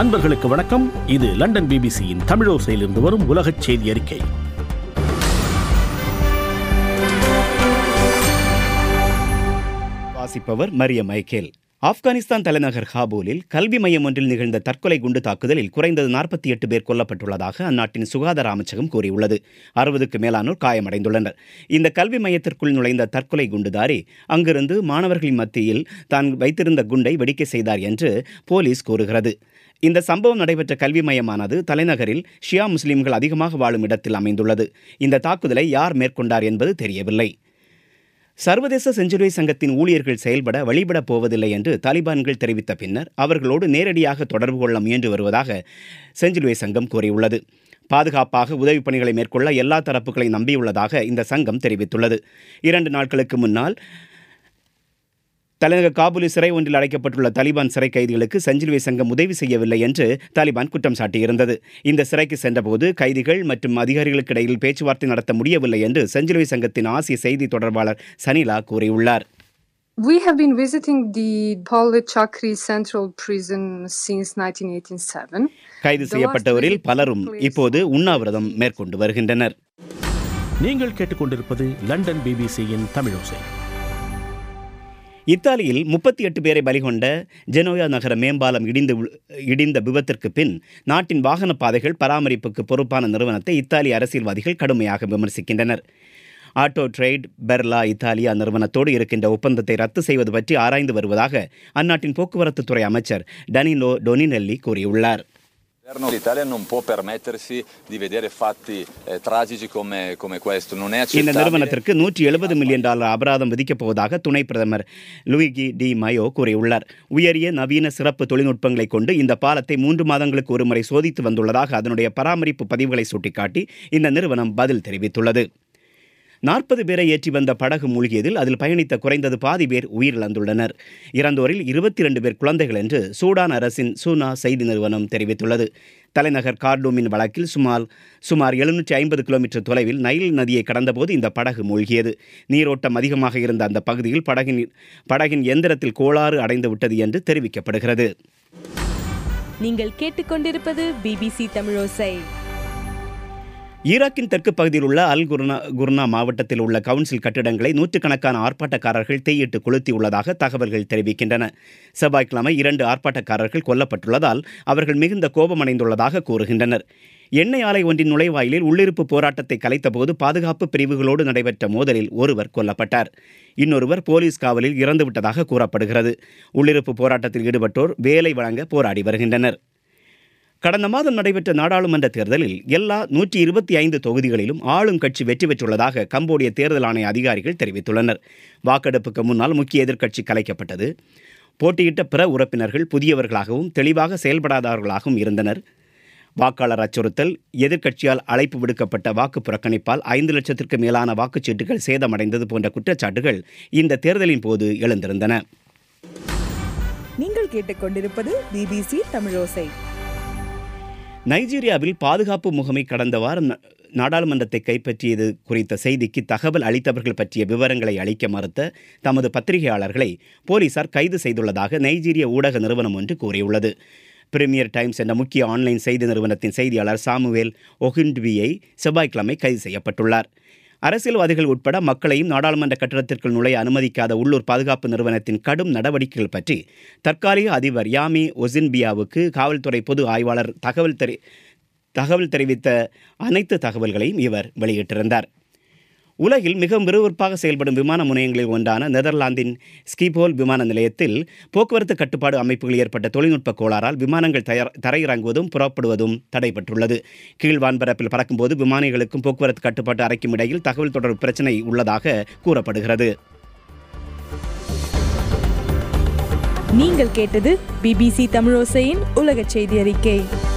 அன்பர்களுக்கு வணக்கம் இது லண்டன் பிபிசியின் தமிழோசையிலிருந்து வரும் உலகச் செய்தி அறிக்கை வாசிப்பவர் மரிய மைக்கேல் ஆப்கானிஸ்தான் தலைநகர் காபூலில் கல்வி மையம் ஒன்றில் நிகழ்ந்த தற்கொலை குண்டு தாக்குதலில் குறைந்தது நாற்பத்தி எட்டு பேர் கொல்லப்பட்டுள்ளதாக அந்நாட்டின் சுகாதார அமைச்சகம் கூறியுள்ளது அறுபதுக்கு மேலானோர் காயமடைந்துள்ளனர் இந்த கல்வி மையத்திற்குள் நுழைந்த தற்கொலை குண்டுதாரி அங்கிருந்து மாணவர்களின் மத்தியில் தான் வைத்திருந்த குண்டை வெடிக்க செய்தார் என்று போலீஸ் கூறுகிறது இந்த சம்பவம் நடைபெற்ற கல்வி மையமானது தலைநகரில் ஷியா முஸ்லிம்கள் அதிகமாக வாழும் இடத்தில் அமைந்துள்ளது இந்த தாக்குதலை யார் மேற்கொண்டார் என்பது தெரியவில்லை சர்வதேச செஞ்சிலுவை சங்கத்தின் ஊழியர்கள் செயல்பட வழிபடப் போவதில்லை என்று தாலிபான்கள் தெரிவித்த பின்னர் அவர்களோடு நேரடியாக தொடர்பு கொள்ள முயன்று வருவதாக செஞ்சிலுவை சங்கம் கூறியுள்ளது பாதுகாப்பாக உதவிப் பணிகளை மேற்கொள்ள எல்லா தரப்புகளை நம்பியுள்ளதாக இந்த சங்கம் தெரிவித்துள்ளது இரண்டு நாட்களுக்கு முன்னால் தலைநகர் காபூலில் சிறை ஒன்றில் அடைக்கப்பட்டுள்ள தாலிபான் சிறை கைதிகளுக்கு சஞ்சிலுவை சங்கம் உதவி செய்யவில்லை என்று தாலிபான் குற்றம் சாட்டியிருந்தது இந்த சிறைக்கு சென்றபோது கைதிகள் மற்றும் அதிகாரிகளுக்கு இடையில் பேச்சுவார்த்தை நடத்த முடியவில்லை என்று சஞ்சிலுவை சங்கத்தின் ஆசிய செய்தி தொடர்பாளர் சனிலா கூறியுள்ளார் We have been visiting the Paul Chakri Central Prison since 1987. கைது செய்யப்பட்டவரில் பலரும் இப்போது உண்ணாவிரதம் மேற்கொண்டு வருகின்றனர் நீங்கள் கேட்டுக்கொண்டிருப்பது லண்டன் பிபிசியின் தமிழோசை இத்தாலியில் முப்பத்தி எட்டு பேரை பலிகொண்ட ஜெனோயா நகர மேம்பாலம் இடிந்து வி- இடிந்த விபத்திற்கு பின் நாட்டின் வாகன பாதைகள் பராமரிப்புக்கு பொறுப்பான நிறுவனத்தை இத்தாலி அரசியல்வாதிகள் கடுமையாக விமர்சிக்கின்றனர் ஆட்டோ ட்ரேட் பெர்லா இத்தாலியா நிறுவனத்தோடு இருக்கின்ற ஒப்பந்தத்தை ரத்து செய்வது பற்றி ஆராய்ந்து வருவதாக அந்நாட்டின் போக்குவரத்து துறை அமைச்சர் டனிலோ டொனினெல்லி கூறியுள்ளார் Il governo d'Italia non può permettersi di vedere fatti eh, tragici come, come questo. Non è இந்த accettabile. நிறுவனத்திற்கு நூற்றி எழுபது மில்லியன் டாலர் அபராதம் விதிக்கப் போவதாக துணை பிரதமர் லூயிகி டி மயோ கூறியுள்ளார் உயரிய நவீன சிறப்பு தொழில்நுட்பங்களை கொண்டு இந்த பாலத்தை மூன்று மாதங்களுக்கு ஒருமுறை சோதித்து வந்துள்ளதாக அதனுடைய பராமரிப்பு பதிவுகளை சுட்டிக்காட்டி இந்த நிறுவனம் பதில் தெரிவித்துள்ளது நாற்பது பேரை ஏற்றி வந்த படகு மூழ்கியதில் அதில் பயணித்த குறைந்தது பாதி பேர் உயிரிழந்துள்ளனர் இறந்தோரில் இருபத்தி இரண்டு பேர் குழந்தைகள் என்று சூடான் அரசின் சூனா செய்தி நிறுவனம் தெரிவித்துள்ளது தலைநகர் கார்டூமின் வழக்கில் சுமார் சுமார் எழுநூற்றி ஐம்பது கிலோமீட்டர் தொலைவில் நைல் நதியை கடந்தபோது இந்த படகு மூழ்கியது நீரோட்டம் அதிகமாக இருந்த அந்த பகுதியில் படகின் படகின் எந்திரத்தில் கோளாறு அடைந்து விட்டது என்று தெரிவிக்கப்படுகிறது நீங்கள் கேட்டுக்கொண்டிருப்பது பிபிசி தமிழோசை ஈராக்கின் தெற்கு பகுதியில் உள்ள அல் குர்னா குர்னா மாவட்டத்தில் உள்ள கவுன்சில் கட்டிடங்களை நூற்றுக்கணக்கான ஆர்ப்பாட்டக்காரர்கள் தீயிட்டு கொளுத்தியுள்ளதாக தகவல்கள் தெரிவிக்கின்றன செவ்வாய்க்கிழமை இரண்டு ஆர்ப்பாட்டக்காரர்கள் கொல்லப்பட்டுள்ளதால் அவர்கள் மிகுந்த கோபமடைந்துள்ளதாக கூறுகின்றனர் எண்ணெய் ஆலை ஒன்றின் நுழைவாயிலில் உள்ளிருப்பு போராட்டத்தை கலைத்தபோது பாதுகாப்பு பிரிவுகளோடு நடைபெற்ற மோதலில் ஒருவர் கொல்லப்பட்டார் இன்னொருவர் போலீஸ் காவலில் இறந்துவிட்டதாக கூறப்படுகிறது உள்ளிருப்பு போராட்டத்தில் ஈடுபட்டோர் வேலை வழங்க போராடி வருகின்றனர் கடந்த மாதம் நடைபெற்ற நாடாளுமன்ற தேர்தலில் எல்லா நூற்றி இருபத்தி ஐந்து தொகுதிகளிலும் ஆளும் கட்சி வெற்றி பெற்றுள்ளதாக கம்போடிய தேர்தல் ஆணைய அதிகாரிகள் தெரிவித்துள்ளனர் வாக்கெடுப்புக்கு முன்னால் முக்கிய எதிர்க்கட்சி கலைக்கப்பட்டது போட்டியிட்ட பிற உறுப்பினர்கள் புதியவர்களாகவும் தெளிவாக செயல்படாதவர்களாகவும் இருந்தனர் வாக்காளர் அச்சுறுத்தல் எதிர்க்கட்சியால் அழைப்பு விடுக்கப்பட்ட வாக்கு புறக்கணிப்பால் ஐந்து லட்சத்திற்கு மேலான வாக்குச்சீட்டுகள் சேதமடைந்தது போன்ற குற்றச்சாட்டுகள் இந்த தேர்தலின் போது எழுந்திருந்தன நீங்கள் கேட்டுக்கொண்டிருப்பது பிபிசி தமிழோசை நைஜீரியாவில் பாதுகாப்பு முகமை கடந்த வாரம் ந- நாடாளுமன்றத்தை கைப்பற்றியது குறித்த செய்திக்கு தகவல் அளித்தவர்கள் பற்றிய விவரங்களை அளிக்க மறுத்த தமது பத்திரிகையாளர்களை போலீசார் கைது செய்துள்ளதாக நைஜீரிய ஊடக நிறுவனம் ஒன்று கூறியுள்ளது பிரீமியர் டைம்ஸ் என்ற முக்கிய ஆன்லைன் செய்தி நிறுவனத்தின் செய்தியாளர் சாமுவேல் ஒஹிண்ட்வியை செவ்வாய்க்கிழமை கைது செய்யப்பட்டுள்ளார் அரசியல்வாதிகள் உட்பட மக்களையும் நாடாளுமன்ற கட்டடத்திற்குள் நுழைய அனுமதிக்காத உள்ளூர் பாதுகாப்பு நிறுவனத்தின் கடும் நடவடிக்கைகள் பற்றி தற்காலிக அதிபர் யாமி ஒசின்பியாவுக்கு காவல்துறை பொது ஆய்வாளர் தகவல் தெரி தகவல் தெரிவித்த அனைத்து தகவல்களையும் இவர் வெளியிட்டிருந்தார் உலகில் மிக விறுவிறுப்பாக செயல்படும் விமான முனையங்களில் ஒன்றான நெதர்லாந்தின் ஸ்கீபோல் விமான நிலையத்தில் போக்குவரத்து கட்டுப்பாடு அமைப்புகள் ஏற்பட்ட தொழில்நுட்ப கோளாறால் விமானங்கள் தயார் தரையிறங்குவதும் புறப்படுவதும் தடைபட்டுள்ளது கீழ் வான்பரப்பில் பறக்கும்போது விமானிகளுக்கும் போக்குவரத்து கட்டுப்பாட்டு அறைக்கும் இடையில் தகவல் தொடர்பு பிரச்சனை உள்ளதாக கூறப்படுகிறது நீங்கள் கேட்டது பிபிசி தமிழோசையின் உலகச் செய்தி அறிக்கை